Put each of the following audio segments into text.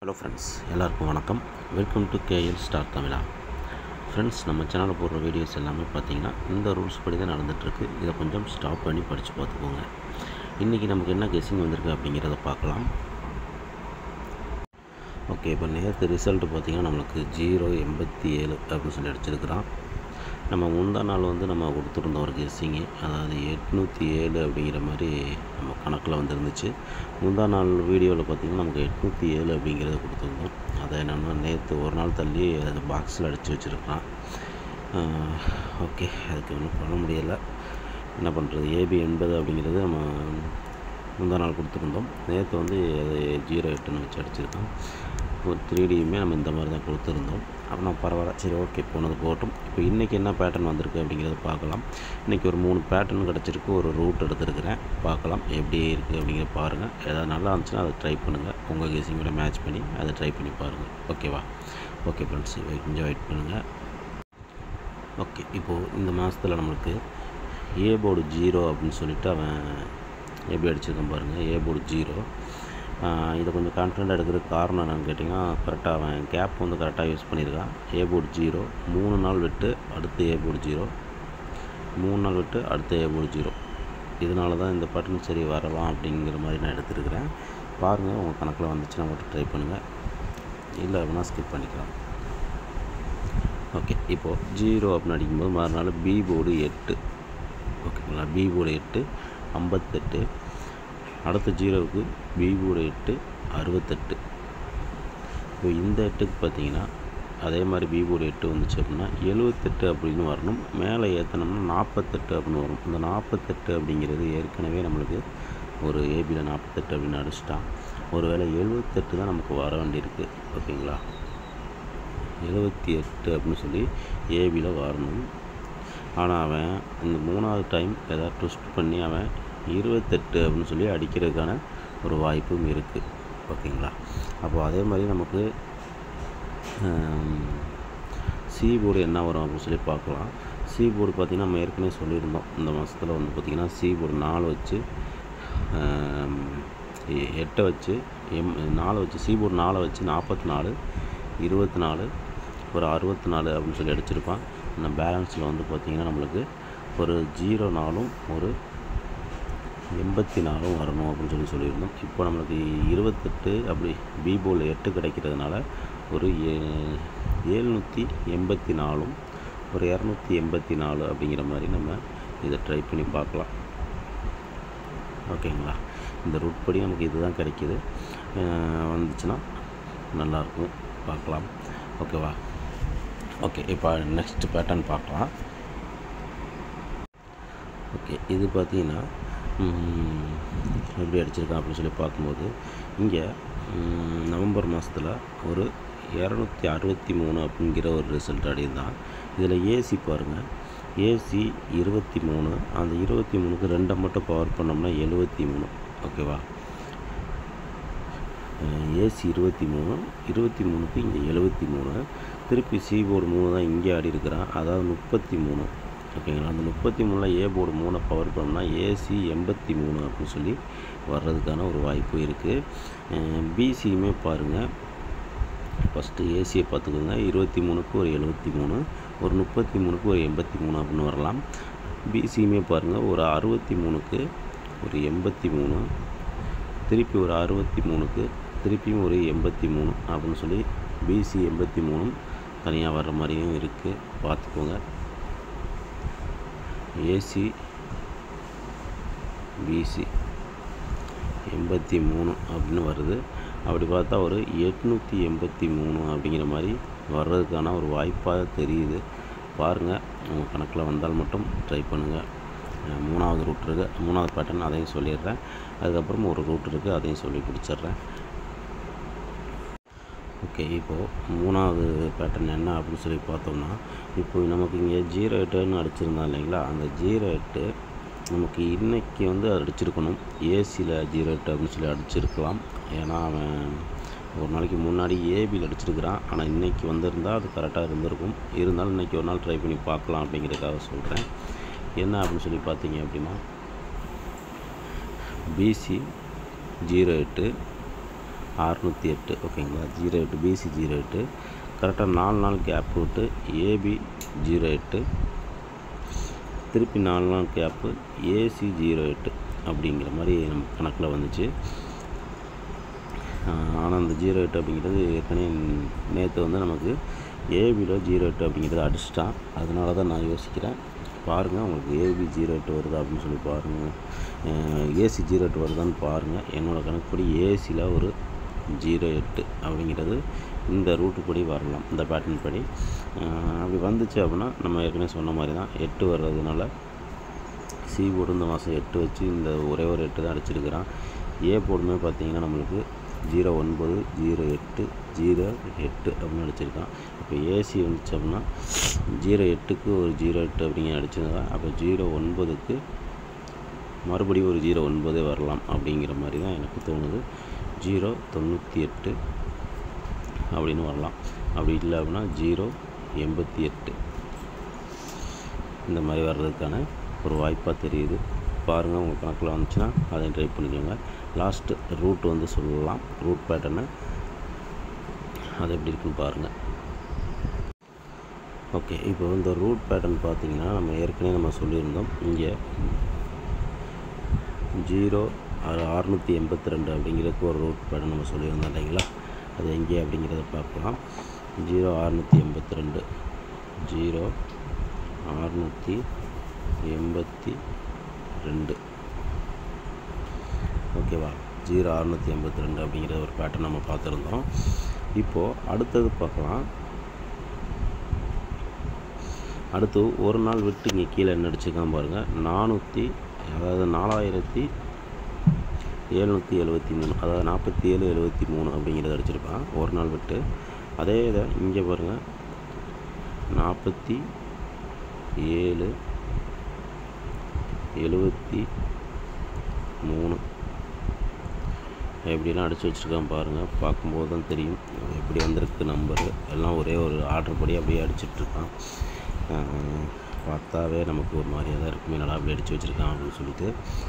hello friends எல்லாருக்கும் வணக்கம் welcome to KL star Tamizha friends நம்ம சேனலில் போடுற வீடியோஸ் எல்லாமே பார்த்தீங்கன்னா இந்த ரூல்ஸ் படி தான் நடந்துகிட்ருக்கு இதை கொஞ்சம் ஸ்டாப் பண்ணி படித்து பார்த்துக்கோங்க இன்றைக்கி நமக்கு என்ன கெஸ்ஸிங் வந்திருக்கு அப்படிங்கிறத பார்க்கலாம் ஓகே இப்போ நேற்று ரிசல்ட் பார்த்திங்கன்னா நம்மளுக்கு ஜீரோ எண்பத்தி ஏழு அப்படின்னு சொல்லி அடிச்சிருக்கிறான் நம்ம முந்தா நாள் வந்து நம்ம கொடுத்துருந்தோம் ஒரு கெஸ்ஸிங்கு அதாவது எட்நூற்றி ஏழு அப்படிங்கிற மாதிரி நம்ம கணக்கில் வந்துருந்துச்சு முந்தா நாள் வீடியோவில் பார்த்திங்கன்னா நமக்கு எட்நூற்றி ஏழு அப்படிங்கிறத கொடுத்துருந்தோம் அதை என்னென்னா நேற்று ஒரு நாள் தள்ளி அந்த பாக்ஸில் அடித்து வச்சுருக்கான் ஓகே அதுக்கு ஒன்றும் பண்ண முடியலை என்ன பண்ணுறது ஏபி எண்பது அப்படிங்கிறது நம்ம முந்தா நாள் கொடுத்துருந்தோம் நேற்று வந்து அது ஜீரோ எட்டுன்னு வச்சு அடிச்சிருக்கோம் ஒரு த்ரீ டியுமே நம்ம இந்த மாதிரி தான் கொடுத்துருந்தோம் அப்படின்னா பரவாயில்ல சரி ஓகே போனது போகட்டும் இப்போ இன்றைக்கி என்ன பேட்டர்ன் வந்திருக்கு அப்படிங்கிறத பார்க்கலாம் இன்றைக்கி ஒரு மூணு பேட்டர்ன் கிடச்சிருக்கு ஒரு ரூட் எடுத்துருக்கிறேன் பார்க்கலாம் எப்படி இருக்குது அப்படிங்கிற பாருங்கள் ஏதாவது நல்லா இருந்துச்சுன்னா அதை ட்ரை பண்ணுங்கள் உங்கள் கேசிங்கோட மேட்ச் பண்ணி அதை ட்ரை பண்ணி பாருங்கள் ஓகேவா ஓகே ஃப்ரெண்ட்ஸ் கொஞ்சம் வெயிட் பண்ணுங்கள் ஓகே இப்போது இந்த மாதத்தில் நம்மளுக்கு ஏ போர்டு ஜீரோ அப்படின்னு சொல்லிட்டு அவன் எப்படி அடிச்சிருக்கான் பாருங்கள் ஏ போர்டு ஜீரோ இதை கொஞ்சம் கான்ஃபிடென்ட் எடுக்கிறதுக்கு காரணம் என்னென்னு கேட்டிங்கன்னா கரெக்டாக அவன் கேப் வந்து கரெக்டாக யூஸ் பண்ணியிருக்கான் ஏ போர்டு ஜீரோ மூணு நாள் விட்டு அடுத்து ஏ போர்டு ஜீரோ மூணு நாள் விட்டு அடுத்து ஏ போர்டு ஜீரோ இதனால தான் இந்த பட்டன் சரி வரலாம் அப்படிங்கிற மாதிரி நான் எடுத்துருக்கிறேன் பாருங்கள் உங்கள் கணக்கில் வந்துச்சுன்னா மட்டும் ட்ரை பண்ணுங்கள் இல்லை அப்படின்னா ஸ்கிப் பண்ணிக்கலாம் ஓகே இப்போது ஜீரோ அப்படின்னு அடிக்கும்போது மறுநாள் பி போர்டு எட்டு ஓகேங்களா பி போர்டு எட்டு ஐம்பத்தெட்டு அடுத்த ஜீரோவுக்கு பி போர்டு எட்டு அறுபத்தெட்டு இப்போ இந்த எட்டுக்கு பார்த்தீங்கன்னா அதே மாதிரி பி போர்டு எட்டு வந்துச்சு அப்படின்னா எழுபத்தெட்டு அப்படின்னு வரணும் மேலே ஏற்றினோம்னா நாற்பத்தெட்டு அப்படின்னு வரும் இந்த நாற்பத்தெட்டு அப்படிங்கிறது ஏற்கனவே நம்மளுக்கு ஒரு ஏபியில் நாற்பத்தெட்டு அப்படின்னு அடிச்சிட்டான் ஒரு வேளை எழுபத்தெட்டு தான் நமக்கு வர வேண்டியிருக்கு ஓகேங்களா எழுபத்தி எட்டு அப்படின்னு சொல்லி ஏபியில் வரணும் ஆனால் அவன் இந்த மூணாவது டைம் ஏதாவது ட்விஸ்ட் பண்ணி அவன் இருபத்தெட்டு அப்படின்னு சொல்லி அடிக்கிறதுக்கான ஒரு வாய்ப்பும் இருக்குது ஓகேங்களா அப்போது அதே மாதிரி நமக்கு சி போர்டு என்ன வரும் அப்படின்னு சொல்லி பார்க்கலாம் சி போர்டு பார்த்திங்கன்னா நம்ம ஏற்கனவே சொல்லியிருந்தோம் இந்த மாதத்தில் வந்து பார்த்திங்கன்னா சி போர்டு நாலு வச்சு எட்டை வச்சு எம் நாலு வச்சு சி போர்டு நாலை வச்சு நாற்பத்தி நாலு இருபத்தி நாலு ஒரு அறுபத்தி நாலு அப்படின்னு சொல்லி அடிச்சிருப்பான் இந்த பேலன்ஸில் வந்து பார்த்திங்கன்னா நம்மளுக்கு ஒரு ஜீரோ நாலும் ஒரு எண்பத்தி நாலும் வரணும் அப்படின்னு சொல்லி சொல்லியிருந்தோம் இப்போ நம்மளுக்கு இருபத்தெட்டு அப்படி பி போல் எட்டு கிடைக்கிறதுனால ஒரு ஏ ஏழ்நூற்றி எண்பத்தி நாலும் ஒரு இரநூத்தி எண்பத்தி நாலு அப்படிங்கிற மாதிரி நம்ம இதை ட்ரை பண்ணி பார்க்கலாம் ஓகேங்களா இந்த ரூட் படி நமக்கு இதுதான் கிடைக்கிது வந்துச்சுன்னா நல்லாயிருக்கும் பார்க்கலாம் ஓகேவா ஓகே இப்போ நெக்ஸ்ட் பேட்டர்ன் பார்க்கலாம் ஓகே இது பார்த்தீங்கன்னா எப்படி அடிச்சிருக்கான் அப்படின்னு சொல்லி பார்க்கும்போது இங்கே நவம்பர் மாதத்தில் ஒரு இரநூத்தி அறுபத்தி மூணு அப்படிங்கிற ஒரு ரிசல்ட் அடைந்தான் இதில் ஏசி பாருங்கள் ஏசி இருபத்தி மூணு அந்த இருபத்தி மூணுக்கு ரெண்டை மட்டும் பவர் பண்ணோம்னா எழுபத்தி மூணு ஓகேவா ஏசி இருபத்தி மூணு இருபத்தி மூணுக்கு இங்கே எழுபத்தி மூணு திருப்பி சி போர்டு மூணு தான் இங்கே ஆடி இருக்கிறான் அதாவது முப்பத்தி மூணு ஓகேங்களா அந்த முப்பத்தி மூணில் ஏ போர்டு மூணை பவர் பண்ணோம்னா ஏசி எண்பத்தி மூணு அப்படின்னு சொல்லி வர்றதுக்கான ஒரு வாய்ப்பு இருக்குது பிசியுமே பாருங்கள் ஃபஸ்ட்டு ஏசியை பார்த்துக்கோங்க இருபத்தி மூணுக்கு ஒரு எழுபத்தி மூணு ஒரு முப்பத்தி மூணுக்கு ஒரு எண்பத்தி மூணு அப்படின்னு வரலாம் பிசியுமே பாருங்கள் ஒரு அறுபத்தி மூணுக்கு ஒரு எண்பத்தி மூணு திருப்பி ஒரு அறுபத்தி மூணுக்கு திருப்பியும் ஒரு எண்பத்தி மூணு அப்படின்னு சொல்லி பிசி எண்பத்தி மூணும் தனியாக வர்ற மாதிரியும் இருக்குது பார்த்துக்கோங்க ஏசி பிசி எண்பத்தி மூணு அப்படின்னு வருது அப்படி பார்த்தா ஒரு எட்நூற்றி எண்பத்தி மூணு அப்படிங்கிற மாதிரி வர்றதுக்கான ஒரு வாய்ப்பாக தெரியுது பாருங்கள் உங்கள் கணக்கில் வந்தால் மட்டும் ட்ரை பண்ணுங்கள் மூணாவது ரூட் இருக்குது மூணாவது பேட்டர்ன் அதையும் சொல்லிடுறேன் அதுக்கப்புறம் ஒரு ரூட் இருக்குது அதையும் சொல்லி பிடிச்சிட்றேன் ஓகே இப்போது மூணாவது பேட்டர்ன் என்ன அப்படின்னு சொல்லி பார்த்தோம்னா இப்போ நமக்கு இங்கே ஜீரோ எட்டுன்னு அடிச்சிருந்தா இல்லைங்களா அந்த ஜீரோ எட்டு நமக்கு இன்றைக்கி வந்து அடிச்சிருக்கணும் ஏசியில் ஜீரோ எட்டு அப்படின்னு சொல்லி அடிச்சிருக்கலாம் ஏன்னா அவன் ஒரு நாளைக்கு முன்னாடி ஏபியில் அடிச்சிருக்கிறான் ஆனால் இன்றைக்கி வந்திருந்தால் அது கரெக்டாக இருந்திருக்கும் இருந்தாலும் இன்றைக்கி ஒரு நாள் ட்ரை பண்ணி பார்க்கலாம் அப்படிங்கிறதுக்காக சொல்கிறேன் என்ன அப்படின்னு சொல்லி பார்த்தீங்க அப்படின்னா பிசி ஜீரோ எட்டு அறுநூற்றி எட்டு ஓகேங்களா ஜீரோ எட்டு பிசி ஜீரோ எட்டு கரெக்டாக நாலு நாள் கேப் விட்டு ஏபி ஜீரோ எட்டு திருப்பி நாலு நாள் கேப்பு ஏசி ஜீரோ எட்டு அப்படிங்கிற மாதிரி நம்ம கணக்கில் வந்துச்சு ஆனால் அந்த ஜீரோ எட்டு அப்படிங்கிறது ஏற்கனவே நேற்று வந்து நமக்கு ஏபியில் ஜீரோ எட்டு அப்படிங்கிறத அடிச்சிட்டான் அதனால தான் நான் யோசிக்கிறேன் பாருங்கள் உங்களுக்கு ஏபி ஜீரோ எட்டு வருதா அப்படின்னு சொல்லி பாருங்கள் ஏசி ஜீரோ எட்டு வருதான்னு பாருங்கள் என்னோடய கணக்குப்படி ஏசியில் ஒரு ஜீரோ எட்டு அப்படிங்கிறது இந்த ரூட்டு படி வரலாம் இந்த பேட்டர்ன் படி அப்படி வந்துச்சு அப்படின்னா நம்ம ஏற்கனவே சொன்ன மாதிரி தான் எட்டு வர்றதுனால சி போர்டு இந்த மாதம் எட்டு வச்சு இந்த ஒரே ஒரு எட்டு தான் அடிச்சிருக்கிறான் ஏ போர்டுமே பார்த்தீங்கன்னா நம்மளுக்கு ஜீரோ ஒன்பது ஜீரோ எட்டு ஜீரோ எட்டு அப்படின்னு அடிச்சிருக்கான் இப்போ ஏசி வந்துச்சு அப்படின்னா ஜீரோ எட்டுக்கு ஒரு ஜீரோ எட்டு அப்படிங்கிற அடிச்சிருந்தா அப்போ ஜீரோ ஒன்பதுக்கு மறுபடியும் ஒரு ஜீரோ ஒன்பதே வரலாம் அப்படிங்கிற மாதிரி தான் எனக்கு தோணுது ஜீரோ தொண்ணூற்றி எட்டு அப்படின்னு வரலாம் அப்படி இல்லை அப்படின்னா ஜீரோ எண்பத்தி எட்டு இந்த மாதிரி வர்றதுக்கான ஒரு வாய்ப்பாக தெரியுது பாருங்கள் உங்கள் கணக்கில் வந்துச்சுன்னா அதையும் ட்ரை பண்ணிக்கோங்க லாஸ்ட்டு ரூட் வந்து சொல்லலாம் ரூட் பேட்டர்னை அது எப்படி இருக்குன்னு பாருங்கள் ஓகே இப்போ இந்த ரூட் பேட்டர்ன் பார்த்தீங்கன்னா நம்ம ஏற்கனவே நம்ம சொல்லியிருந்தோம் இங்கே ஜீரோ அறுநூற்றி எண்பத்தி ரெண்டு அப்படிங்கிறதுக்கு ஒரு ரூட் பேட்டர்ன் நம்ம சொல்லியிருந்தோம் இல்லைங்களா அது எங்கே அப்படிங்கிறத பார்க்கலாம் ஜீரோ அறுநூற்றி எண்பத்தி ரெண்டு ஜீரோ அறுநூற்றி எண்பத்தி ரெண்டு ஓகேவா ஜீரோ அறுநூற்றி எண்பத்தி ரெண்டு அப்படிங்கிற ஒரு பேட்டர்ன் நம்ம பார்த்துருந்தோம் இப்போது அடுத்தது பார்க்கலாம் அடுத்து ஒரு நாள் விட்டு இங்கே கீழே என்ன அடிச்சுக்காம பாருங்கள் நானூற்றி அதாவது நாலாயிரத்தி எழுநூற்றி எழுபத்தி மூணு அதாவது நாற்பத்தி ஏழு எழுபத்தி மூணு அப்படிங்கிறத அடிச்சிருப்பான் ஒரு நாள் விட்டு அதே இதை இங்கே பாருங்கள் நாற்பத்தி ஏழு எழுபத்தி மூணு எப்படிலாம் அடித்து வச்சுருக்கான் பாருங்கள் பார்க்கும்போது தான் தெரியும் எப்படி வந்திருக்கு நம்பரு எல்லாம் ஒரே ஒரு ஆர்டர் படி அப்படியே அடிச்சிட்ருக்கான் பார்த்தாவே நமக்கு ஒரு மாதிரியாக தான் இருக்குமே நல்லா அப்படி அடித்து வச்சுருக்கான் அப்படின்னு சொல்லிட்டு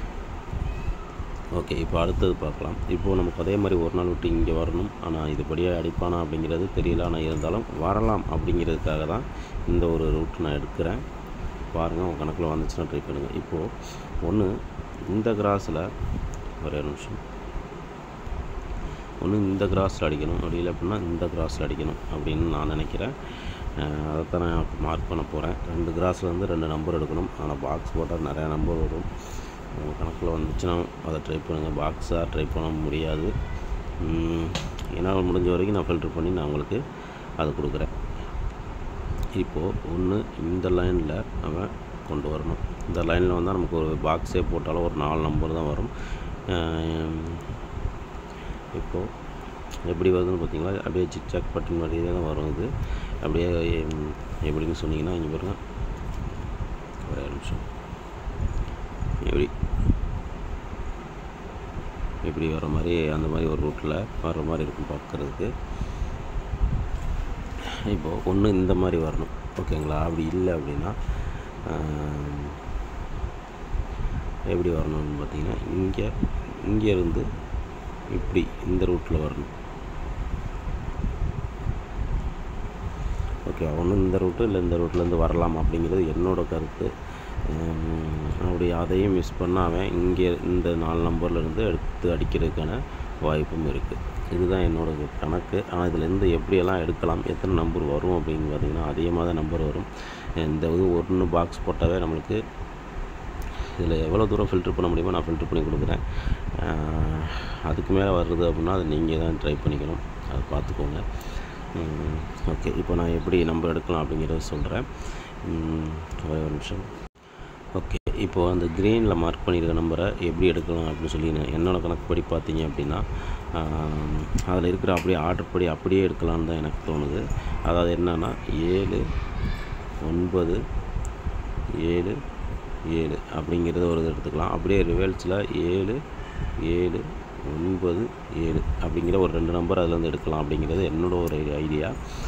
ஓகே இப்போ அடுத்தது பார்க்கலாம் இப்போது நமக்கு அதே மாதிரி ஒரு நாள் விட்டு இங்கே வரணும் ஆனால் இதுபடியே அடிப்பானா அப்படிங்கிறது தெரியல ஆனால் இருந்தாலும் வரலாம் அப்படிங்கிறதுக்காக தான் இந்த ஒரு ரூட் நான் எடுக்கிறேன் பாருங்கள் உங்கள் கணக்கில் வந்துச்சுன்னா ட்ரை பண்ணுங்கள் இப்போது ஒன்று இந்த கிராஸில் ஒரே நிமிஷம் ஒன்று இந்த கிராஸில் அடிக்கணும் அப்படி இல்லை அப்படின்னா இந்த கிராஸில் அடிக்கணும் அப்படின்னு நான் நினைக்கிறேன் அதைத்தான் நான் மார்க் பண்ண போகிறேன் ரெண்டு கிராஸில் வந்து ரெண்டு நம்பர் எடுக்கணும் ஆனால் பாக்ஸ் போட்டால் நிறையா நம்பர் வரும் உங்கள் கணக்கில் வந்துச்சுன்னா அதை ட்ரை பண்ணுங்கள் பாக்ஸாக ட்ரை பண்ண முடியாது என்னால் முடிஞ்ச வரைக்கும் நான் ஃபில்ட்ரு பண்ணி நான் உங்களுக்கு அதை கொடுக்குறேன் இப்போது ஒன்று இந்த லைனில் அவன் கொண்டு வரணும் இந்த லைனில் வந்தால் நமக்கு ஒரு பாக்ஸே போட்டாலும் ஒரு நாலு நம்பர் தான் வரும் இப்போது எப்படி வருதுன்னு பார்த்தீங்களா அப்படியே சிக் சாக் பட்டன் மாதிரியே தான் வரும் இது அப்படியே எப்படின்னு சொன்னீங்கன்னா இங்கே பாருங்க ஒரே நிமிஷம் எப்படி எப்படி வர மாதிரி அந்த மாதிரி ஒரு ரூட்டில் வர்ற மாதிரி இருக்கும் பார்க்குறதுக்கு இப்போது ஒன்று இந்த மாதிரி வரணும் ஓகேங்களா அப்படி இல்லை அப்படின்னா எப்படி வரணும்னு பார்த்தீங்கன்னா இங்கே இங்கேருந்து இப்படி இந்த ரூட்டில் வரணும் ஓகே ஒன்று இந்த ரூட்டு இல்லை இந்த ரூட்லேருந்து வரலாம் அப்படிங்கிறது என்னோடய கருத்து அப்படி அதையும் மிஸ் பண்ணாமல் இங்கே இந்த நாலு நம்பர்லேருந்து எடுத்து அடிக்கிறதுக்கான வாய்ப்பும் இருக்குது இதுதான் என்னோடய கணக்கு ஆனால் இதுலேருந்து எப்படியெல்லாம் எடுக்கலாம் எத்தனை நம்பர் வரும் அப்படின்னு பார்த்திங்கன்னா அதிகமாக தான் நம்பர் வரும் இந்த இது ஒன்று பாக்ஸ் போட்டாவே நம்மளுக்கு இதில் எவ்வளோ தூரம் ஃபில்ட்ரு பண்ண முடியுமோ நான் ஃபில்ட்ரு பண்ணி கொடுக்குறேன் அதுக்கு மேலே வருது அப்படின்னா அதை நீங்கள் தான் ட்ரை பண்ணிக்கணும் அதை பார்த்துக்கோங்க ஓகே இப்போ நான் எப்படி நம்பர் எடுக்கலாம் அப்படிங்கிறத சொல்கிறேன் ஒரே ஒரு நிமிஷம் ஓகே இப்போது அந்த க்ரீனில் மார்க் பண்ணியிருக்க நம்பரை எப்படி எடுக்கலாம் அப்படின்னு சொல்லி என்னோடய கணக்குப்படி பார்த்தீங்க அப்படின்னா அதில் இருக்கிற அப்படியே ஆர்டர் படி அப்படியே எடுக்கலான்னு தான் எனக்கு தோணுது அதாவது என்னென்னா ஏழு ஒன்பது ஏழு ஏழு அப்படிங்கிறத ஒரு இது எடுத்துக்கலாம் அப்படியே ரிவல்ஸில் ஏழு ஏழு ஒன்பது ஏழு அப்படிங்கிற ஒரு ரெண்டு நம்பர் அதில் வந்து எடுக்கலாம் அப்படிங்கிறது என்னோட ஒரு ஐடியா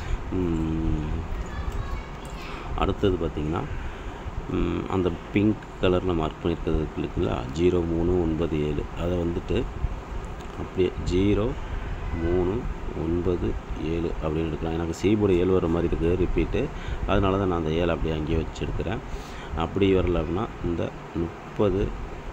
அடுத்தது பார்த்திங்கன்னா அந்த பிங்க் கலரில் மார்க் பண்ணியிருக்கிறது இருக்குல்ல ஜீரோ மூணு ஒன்பது ஏழு அதை வந்துட்டு அப்படியே ஜீரோ மூணு ஒன்பது ஏழு அப்படின்னு எடுக்கலாம் எனக்கு சீபோர்டு ஏழு வர மாதிரி இருக்குது ரிப்பீட்டு அதனால தான் நான் அந்த ஏழு அப்படியே அங்கேயே வச்சுருக்கிறேன் அப்படி வரல அப்படின்னா இந்த முப்பது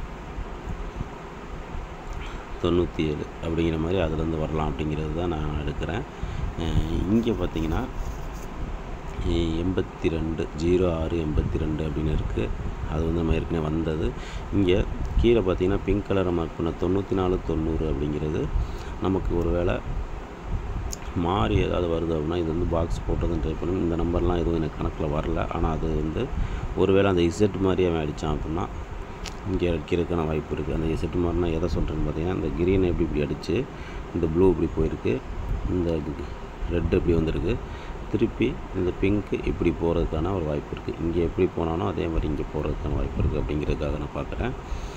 தொண்ணூற்றி ஏழு அப்படிங்கிற மாதிரி அதுலேருந்து வரலாம் அப்படிங்கிறது தான் நான் எடுக்கிறேன் இங்கே பார்த்தீங்கன்னா எண்பத்தி ரெண்டு ஜீரோ ஆறு எண்பத்தி ரெண்டு அப்படின்னு இருக்குது அது வந்து நம்ம ஏற்கனவே வந்தது இங்கே கீழே பார்த்தீங்கன்னா பிங்க் கலரை மார்க் பண்ண தொண்ணூற்றி நாலு தொண்ணூறு அப்படிங்கிறது நமக்கு ஒரு வேளை மாறி ஏதாவது வருது அப்படின்னா இது வந்து பாக்ஸ் போட்டதுன்னு ட்ரை பண்ணி இந்த நம்பர்லாம் எதுவும் எனக்கு கணக்கில் வரல ஆனால் அது வந்து ஒருவேளை அந்த இசட் மாதிரி அவன் அடித்தான் அப்படின்னா இங்கே அடிக்கிறதுக்கான வாய்ப்பு இருக்குது அந்த இசட் மாதிரினா எதை சொல்கிறேன்னு பார்த்தீங்கன்னா இந்த கிரீன் எப்படி இப்படி அடித்து இந்த ப்ளூ இப்படி போயிருக்கு இந்த ரெட் இப்படி வந்திருக்கு திருப்பி இந்த பிங்க்கு இப்படி போகிறதுக்கான ஒரு வாய்ப்பு இருக்குது இங்கே எப்படி போனாலும் அதே மாதிரி இங்கே போகிறதுக்கான வாய்ப்பு இருக்குது அப்படிங்கிறதுக்காக நான் பார்க்குறேன்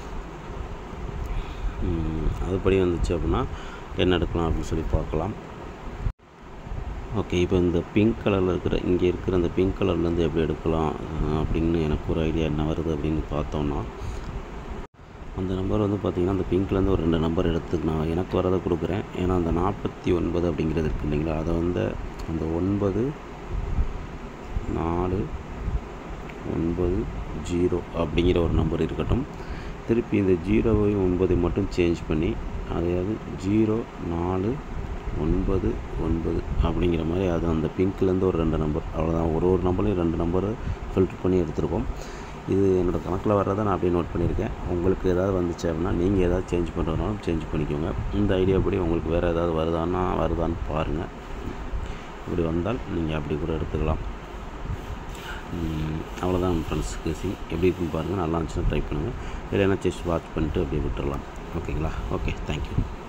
அதுபடி வந்துச்சு அப்படின்னா என்ன எடுக்கலாம் அப்படின்னு சொல்லி பார்க்கலாம் ஓகே இப்போ இந்த பிங்க் கலரில் இருக்கிற இங்கே இருக்கிற அந்த பிங்க் கலர்லேருந்து எப்படி எடுக்கலாம் அப்படின்னு எனக்கு ஒரு ஐடியா என்ன வருது அப்படின்னு பார்த்தோம்னா அந்த நம்பர் வந்து பார்த்திங்கன்னா அந்த பிங்க்லேருந்து ஒரு ரெண்டு நம்பர் எடுத்து நான் எனக்கு வரதை கொடுக்குறேன் ஏன்னா அந்த நாற்பத்தி ஒன்பது அப்படிங்கிறது இருக்குது இல்லைங்களா அதை வந்து அந்த ஒன்பது நாலு ஒன்பது ஜீரோ அப்படிங்கிற ஒரு நம்பர் இருக்கட்டும் திருப்பி இந்த ஜீரோவையும் ஒன்பதை மட்டும் சேஞ்ச் பண்ணி அதாவது ஜீரோ நாலு ஒன்பது ஒன்பது அப்படிங்கிற மாதிரி அது அந்த பிங்க்லேருந்து ஒரு ரெண்டு நம்பர் அவ்வளோதான் ஒரு ஒரு நம்பர்லையும் ரெண்டு நம்பர் ஃபில்ட்ரு பண்ணி எடுத்திருக்கோம் இது என்னோடய கணக்கில் வர்றதை நான் அப்படியே நோட் பண்ணியிருக்கேன் உங்களுக்கு ஏதாவது வந்துச்சு அப்படின்னா நீங்கள் ஏதாவது சேஞ்ச் பண்ணுறதுனாலும் சேஞ்ச் பண்ணிக்கோங்க இந்த ஐடியா படி உங்களுக்கு வேறு ஏதாவது வருதான்னா வருதான்னு பாருங்கள் இப்படி வந்தால் நீங்கள் அப்படி கூட எடுத்துக்கலாம் அவ்வளோதான் ஃப்ரெண்ட்ஸ் கேசிங் எப்படி இருக்குன்னு பாருங்கள் நல்லா இருந்துச்சுன்னா ட்ரை பண்ணுங்கள் இல்லைன்னா செஸ் வாட்ச் பண்ணிட்டு அப்படியே விட்டுடலாம் ஓகேங்களா ஓகே தேங்க்யூ